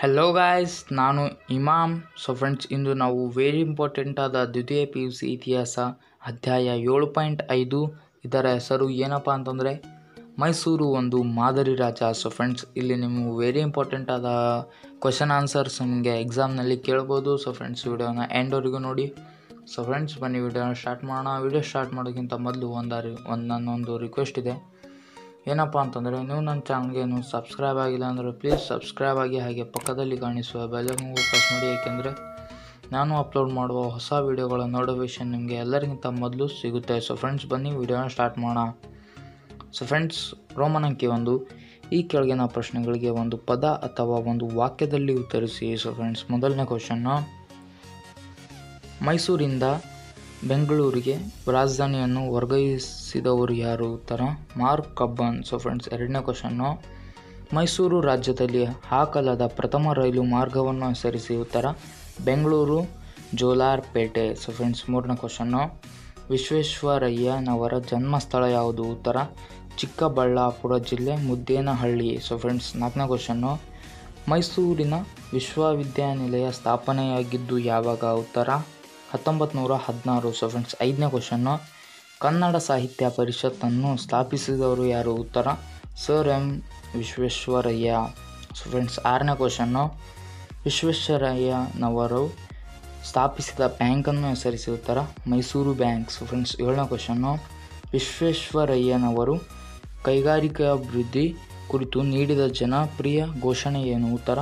hello guys ನಾನು ಇಮಾಮ್ so friends ಇಂದು ನಾವು very important ಆದ ದ್ವಿತೀಯ ಪಿ ಯು ಸಿ ಇತಿಹಾಸ ಅಧ್ಯಾಯ ಏಳು ಪಾಯಿಂಟ್ ಐದು ಇದರ ಹೆಸರು ಏನಪ್ಪ ಅಂತಂದರೆ ಮೈಸೂರು ಒಂದು ಮಾದರಿ ರಾಜ ಸೊ ಫ್ರೆಂಡ್ಸ್ ಇಲ್ಲಿ ನಿಮಗೆ ವೆರಿ ಇಂಪಾರ್ಟೆಂಟ್ ಆದ ಕ್ವಶನ್ ಆನ್ಸರ್ಸ್ ನಿಮಗೆ ಎಕ್ಸಾಮ್ನಲ್ಲಿ ಕೇಳ್ಬೋದು ಸೊ ಫ್ರೆಂಡ್ಸ್ ವಿಡಿಯೋನ ಎಂಡ್ವರೆಗೂ ನೋಡಿ ಸೊ ಫ್ರೆಂಡ್ಸ್ ಬನ್ನಿ ವಿಡಿಯೋನ ಸ್ಟಾರ್ಟ್ ಮಾಡೋಣ ವಿಡಿಯೋ ಸ್ಟಾರ್ಟ್ ಮಾಡೋಕ್ಕಿಂತ ಮೊದಲು ಒಂದಾರಿ ಒಂದು ನನ್ನೊಂದು ರಿಕ್ವೆಸ್ಟ್ ಇದೆ ಏನಪ್ಪ ಅಂತಂದರೆ ನೀವು ನನ್ನ ಚಾನಲ್ಗೆ ನೀವು ಸಬ್ಸ್ಕ್ರೈಬ್ ಆಗಿಲ್ಲ ಅಂದರೆ ಪ್ಲೀಸ್ ಸಬ್ಸ್ಕ್ರೈಬ್ ಆಗಿ ಹಾಗೆ ಪಕ್ಕದಲ್ಲಿ ಕಾಣಿಸುವ ಬೆಲ್ಲನ್ನು ಪ್ರೆಸ್ ಮಾಡಿ ಏಕೆಂದರೆ ನಾನು ಅಪ್ಲೋಡ್ ಮಾಡುವ ಹೊಸ ವೀಡಿಯೋಗಳ ನೋಟಿಫಿಕೇಷನ್ ನಿಮಗೆ ಎಲ್ಲರಿಗಿಂತ ಮೊದಲು ಸಿಗುತ್ತೆ ಸೊ ಫ್ರೆಂಡ್ಸ್ ಬನ್ನಿ ವಿಡಿಯೋನ ಸ್ಟಾರ್ಟ್ ಮಾಡೋಣ ಸೊ ಫ್ರೆಂಡ್ಸ್ ರೋಮನ್ ಅಂಕಿ ಒಂದು ಈ ಕೆಳಗಿನ ಪ್ರಶ್ನೆಗಳಿಗೆ ಒಂದು ಪದ ಅಥವಾ ಒಂದು ವಾಕ್ಯದಲ್ಲಿ ಉತ್ತರಿಸಿ ಸೊ ಫ್ರೆಂಡ್ಸ್ ಮೊದಲನೇ ಕ್ವಶನ್ನು ಮೈಸೂರಿಂದ ಬೆಂಗಳೂರಿಗೆ ರಾಜಧಾನಿಯನ್ನು ವರ್ಗಾಯಿಸಿದವರು ಯಾರು ಉತ್ತರ ಮಾರ್ಕ್ ಕಬ್ಬನ್ ಸೊ ಫ್ರೆಂಡ್ಸ್ ಎರಡನೇ ಕ್ವಶನ್ನು ಮೈಸೂರು ರಾಜ್ಯದಲ್ಲಿ ಹಾಕಲಾದ ಪ್ರಥಮ ರೈಲು ಮಾರ್ಗವನ್ನು ಹೆಸರಿಸಿ ಉತ್ತರ ಬೆಂಗಳೂರು ಜೋಲಾರ್ಪೇಟೆ ಸೊ ಫ್ರೆಂಡ್ಸ್ ಮೂರನೇ ಕ್ವಶನ್ನು ವಿಶ್ವೇಶ್ವರಯ್ಯನವರ ಜನ್ಮಸ್ಥಳ ಯಾವುದು ಉತ್ತರ ಚಿಕ್ಕಬಳ್ಳಾಪುರ ಜಿಲ್ಲೆ ಮುದ್ದೇನಹಳ್ಳಿ ಸೊ ಫ್ರೆಂಡ್ಸ್ ನಾಲ್ಕನೇ ಕ್ವಶನ್ನು ಮೈಸೂರಿನ ವಿಶ್ವವಿದ್ಯಾನಿಲಯ ಸ್ಥಾಪನೆಯಾಗಿದ್ದು ಯಾವಾಗ ಉತ್ತರ ಹತ್ತೊಂಬತ್ತು ನೂರ ಹದಿನಾರು ಸೊ ಫ್ರೆಂಡ್ಸ್ ಐದನೇ ಕ್ವಶನ್ನು ಕನ್ನಡ ಸಾಹಿತ್ಯ ಪರಿಷತ್ತನ್ನು ಸ್ಥಾಪಿಸಿದವರು ಯಾರು ಉತ್ತರ sir M Visvesvaraya so friends ಆರನೇ ಕ್ವಶನ್ನು ವಿಶ್ವೇಶ್ವರಯ್ಯನವರು ಸ್ಥಾಪಿಸಿದ ಬ್ಯಾಂಕನ್ನು ಹೆಸರಿಸಿ ಉತ್ತರ ಮೈಸೂರು ಬ್ಯಾಂಕ್ ಸೊ ಫ್ರೆಂಡ್ಸ್ ಏಳನೇ ಕ್ವಶನ್ನು ವಿಶ್ವೇಶ್ವರಯ್ಯನವರು ಕೈಗಾರಿಕಾಭಿವೃದ್ಧಿ ಕುರಿತು ನೀಡಿದ ಜನಪ್ರಿಯ ಘೋಷಣೆ ಏನು ಉತ್ತರ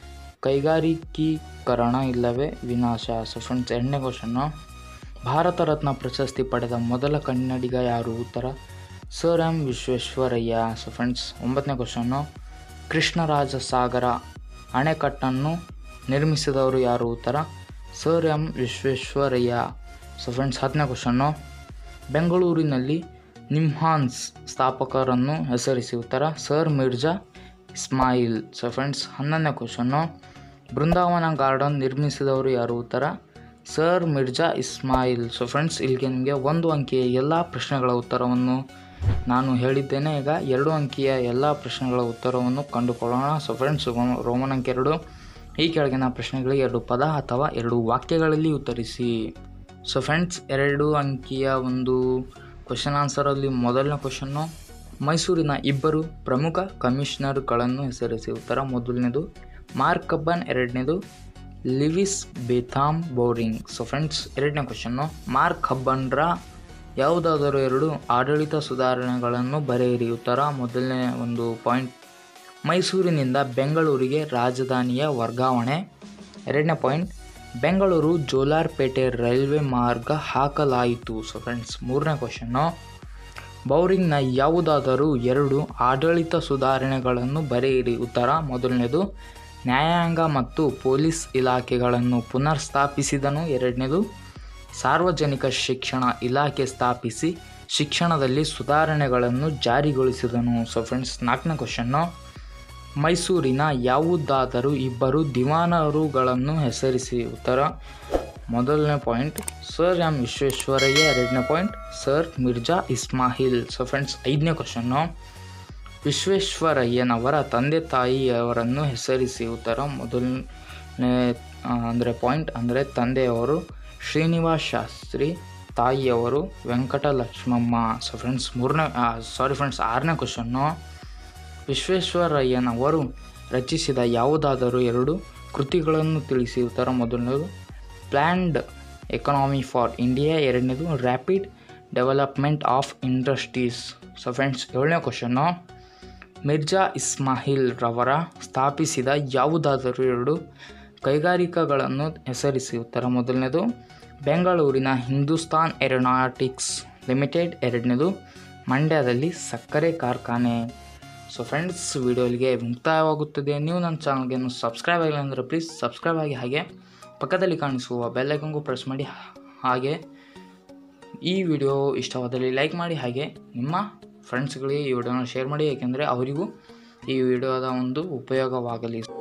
ಕೈಗಾರಿಕೀಕರಣ ಇಲ್ಲವೇ ವಿನಾಶ ಸೊ ಫ್ರೆಂಡ್ಸ್ ಎರಡನೇ ಕ್ವಶನ್ನು ಭಾರತ ರತ್ನ ಪ್ರಶಸ್ತಿ ಪಡೆದ ಮೊದಲ ಕನ್ನಡಿಗ ಯಾರು ಉತ್ತರ sir M Visvesvaraya so friends ಒಂಬತ್ತನೇ ಕ್ವಶನ್ನು ಕೃಷ್ಣರಾಜ ಸಾಗರ ಅಣೆಕಟ್ಟನ್ನು ನಿರ್ಮಿಸಿದವರು ಯಾರು ಉತ್ತರ sir M Visvesvaraya so friends ಹತ್ತನೇ ಕ್ವಶನ್ನು ಬೆಂಗಳೂರಿನಲ್ಲಿ ನಿಮ್ಹಾನ್ಸ್ ಸ್ಥಾಪಕರನ್ನು ಹೆಸರಿಸಿ ಉತ್ತರ sir Mirza Ismail so friends ಹನ್ನೊಂದನೇ ಕ್ವಶನ್ನು ಬೃಂದಾವನ ಗಾರ್ಡನ್ ನಿರ್ಮಿಸಿದವರು ಯಾರು ಉತ್ತರ sir Mirza Ismail so friends ಇಲ್ಲಿಗೆ ನಿಮಗೆ ಒಂದು ಅಂಕಿಯ ಎಲ್ಲ ಪ್ರಶ್ನೆಗಳ ಉತ್ತರವನ್ನು ನಾನು ಹೇಳಿದ್ದೇನೆ ಈಗ ಎರಡು ಅಂಕಿಯ ಎಲ್ಲ ಪ್ರಶ್ನೆಗಳ ಉತ್ತರವನ್ನು ಕಂಡುಕೊಳ್ಳೋಣ ಸೊ ಫ್ರೆಂಡ್ಸ್ ರೋಮನ್ ಅಂಕಿ ಎರಡು ಈ ಕೆಳಗಿನ ಪ್ರಶ್ನೆಗಳಿಗೆ ಎರಡು ಪದ ಅಥವಾ ಎರಡು ವಾಕ್ಯಗಳಲ್ಲಿ ಉತ್ತರಿಸಿ ಸೊ ಫ್ರೆಂಡ್ಸ್ ಎರಡು ಅಂಕಿಯ ಒಂದು ಕ್ವಶನ್ ಆನ್ಸರಲ್ಲಿ ಮೊದಲನೇ ಕ್ವಶನ್ನು ಮೈಸೂರಿನ ಇಬ್ಬರು ಪ್ರಮುಖ ಕಮಿಷನರ್ಗಳನ್ನು ಹೆಸರಿಸಿ ಉತ್ತರ ಮೊದಲನೇದು ಮಾರ್ಕ್ ಕಬ್ಬನ್ ಎರಡನೇದು Lewis Bentham Bowring so friends ಎರಡನೇ ಕ್ವಶನ್ನು ಮಾರ್ಕ್ ಹಬ್ಬನ್ರ ಯಾವುದಾದರೂ ಎರಡು ಆಡಳಿತ ಸುಧಾರಣೆಗಳನ್ನು ಬರೆಯಿರಿ ಉತ್ತರ ಮೊದಲನೇ ಒಂದು ಪಾಯಿಂಟ್ ಮೈಸೂರಿನಿಂದ ಬೆಂಗಳೂರಿಗೆ ರಾಜಧಾನಿಯ ವರ್ಗಾವಣೆ ಎರಡನೇ ಪಾಯಿಂಟ್ ಬೆಂಗಳೂರು ಜೋಲಾರ್ಪೇಟೆ ರೈಲ್ವೆ ಮಾರ್ಗ ಹಾಕಲಾಯಿತು ಸೊ ಫ್ರೆಂಡ್ಸ್ ಮೂರನೇ ಕ್ವಶನ್ನು ಬೌರಿಂಗ್ನ ಯಾವುದಾದರೂ ಎರಡು ಆಡಳಿತ ಸುಧಾರಣೆಗಳನ್ನು ಬರೆಯಿರಿ ಉತ್ತರ ಮೊದಲನೇದು ನ್ಯಾಯಾಂಗ ಮತ್ತು ಪೊಲೀಸ್ ಇಲಾಖೆಗಳನ್ನು ಪುನರ್ ಸ್ಥಾಪಿಸಿದನು ಎರಡನೇದು ಸಾರ್ವಜನಿಕ ಶಿಕ್ಷಣ ಇಲಾಖೆ ಸ್ಥಾಪಿಸಿ ಶಿಕ್ಷಣದಲ್ಲಿ ಸುಧಾರಣೆಗಳನ್ನು ಜಾರಿಗೊಳಿಸಿದನು ಸೊ ಫ್ರೆಂಡ್ಸ್ ನಾಲ್ಕನೇ ಕ್ವಶನ್ನು ಮೈಸೂರಿನ ಯಾವುದಾದರೂ ಇಬ್ಬರು ದಿವಾನರುಗಳನ್ನು ಹೆಸರಿಸಿ ಉತ್ತರ ಮೊದಲನೇ ಪಾಯಿಂಟ್ ಸರ್ ಎಂ ವಿಶ್ವೇಶ್ವರಯ್ಯ ಎರಡನೇ point sir Mirza Ismail so friends ಐದನೇ ಕ್ವಶನ್ನು ವಿಶ್ವೇಶ್ವರಯ್ಯನವರ ತಂದೆ ತಾಯಿಯವರನ್ನು ಹೆಸರಿಸಿ ಉತ್ತರ ಮೊದಲನೇ ಅಂದರೆ ಪಾಯಿಂಟ್ ಅಂದರೆ ತಂದೆಯವರು ಶ್ರೀನಿವಾಸ್ ಶಾಸ್ತ್ರಿ ತಾಯಿಯವರು ವೆಂಕಟಲಕ್ಷ್ಮಮ್ಮ ಸೊ ಫ್ರೆಂಡ್ಸ್ ಮೂರನೇ ಸಾರಿ ಫ್ರೆಂಡ್ಸ್ ಆರನೇ ಕ್ವಶನ್ನು ವಿಶ್ವೇಶ್ವರಯ್ಯನವರು ರಚಿಸಿದ ಯಾವುದಾದರೂ ಎರಡು ಕೃತಿಗಳನ್ನು ತಿಳಿಸಿ ಉತ್ತರ ಮೊದಲನೇದು ಪ್ಲ್ಯಾಂಡ್ ಎಕನಾಮಿ ಫಾರ್ ಇಂಡಿಯಾ ಎರಡನೇದು rapid development of industries so friends ಏಳನೇ ಕ್ವಶನ್ನು ಮಿರ್ಜಾ ಇಸ್ಮಾಹಿಲ್ ರವರ ಸ್ಥಾಪಿಸಿದ ಯಾವುದಾದರೂ ಎರಡು ಕೈಗಾರಿಕೆಗಳನ್ನು ಹೆಸರಿಸಿ ಉತ್ತರ ಮೊದಲನೇದು ಬೆಂಗಳೂರಿನ ಹಿಂದೂಸ್ತಾನ್ ಏರೋನಾಟಿಕ್ಸ್ ಲಿಮಿಟೆಡ್ ಎರಡನೇದು ಮಂಡ್ಯದಲ್ಲಿ ಸಕ್ಕರೆ ಕಾರ್ಖಾನೆ ಸೊ ಫ್ರೆಂಡ್ಸ್ ವಿಡಿಯೋ ಇಲ್ಲಿಗೆ ಮುಕ್ತಾಯವಾಗುತ್ತದೆ ನೀವು ನನ್ನ ಚಾನಲ್ಗೆ ಸಬ್ಸ್ಕ್ರೈಬ್ ಆಗಿಲ್ಲ ಅಂದರೆ ಪ್ಲೀಸ್ ಸಬ್ಸ್ಕ್ರೈಬ್ ಆಗಿ ಹಾಗೆ ಪಕ್ಕದಲ್ಲಿ ಕಾಣಿಸುವ ಬೆಲ್ಲೈಕನ್ಗೂ ಪ್ರೆಸ್ ಮಾಡಿ ಹಾಗೆ ಈ ವಿಡಿಯೋ ಇಷ್ಟವಾದಲ್ಲಿ ಲೈಕ್ ಮಾಡಿ ಹಾಗೆ ನಿಮ್ಮ ಫ್ರೆಂಡ್ಸ್ಗಳಿಗೆ ಈ ವಿಡಿಯೋನ ಶೇರ್ ಮಾಡಿ ಏಕೆಂದರೆ ಅವರಿಗೂ ಈ ವಿಡಿಯೋದ ಒಂದು ಉಪಯೋಗವಾಗಲಿ